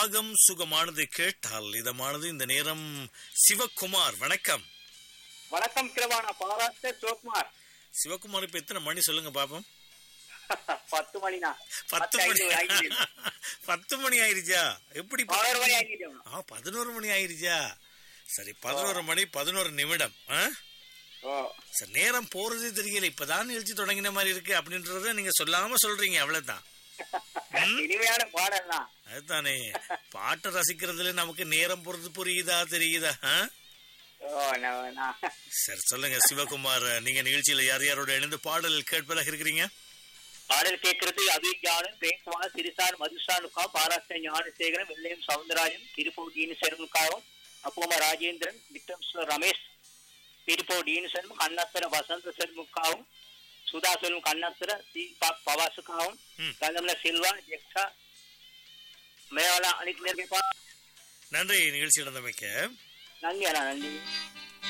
ராகம் சுகமானது கேட்டால் இதமானது இந்த நேரம் சிவகுமார் வணக்கம் வணக்கம் கிரவானா பாராஸ்டர் சிவகுமார் சிவகுமார் இப்ப எத்தனை மணி சொல்லுங்க பாப்போம் பத்து மணினா பத்து மணி ஐந்து ஆகிடுச்சு. பத்து மணி ஆயிருச்சா எப்படி பதினோரு மணி ஆகிடுச்சு. ஆ பதினோரு மணி ஆயிருச்சா சரி பதினோரு மணி பதினோரு நிமிடம் ஆ? ஓ சரி நேரம் போறதே தெரியல இப்பதான் நிகழ்ச்சி தொடங்கின மாதிரி இருக்கு அப்படின்றத நீங்க சொல்லாம சொல்றீங்க அவ்வளவுதான் இனிமையான பாடல் தான் அதுதானே பாட்டை ரசிக்கிறதுல நமக்கு நேரம் போறது புரியுதா தெரியுதா ஆ? ஓ நான் நான் சரி சொல்லுங்க சிவகுமார் நீங்க நிகழ்ச்சியில யார் யாரோட இணைந்து பாடல் கேட்பதாக இருக்கிறீங்க பாடல் கேட்கறது அபிஜானன் பிரேம்குமார் சிறுசார் மதுஷானுக்கா பாராஸ்டர் ஞானசேகரன் வெள்ளையம் சவுந்தரராஜன் திருப்பூர் டீனசனுக்காகவும் அப்போமா ராஜேந்திரன் விக்ரம் சு- ரமேஷ் திருப்பூர் டீனசனும் கண்ணத்தர வசந்த செல்முக்காவும் சுதா செல்வம் கண்ணத்தர சி ப- பவாசுக்காவும் ம். கந்தமல சில்வா ஜெக்ஸா மேவாலா அனைத்து நேர்மைப்பா நன்றி நிகழ்ச்சி நடந்தமைக்க நன்றி அண்ணா நன்றி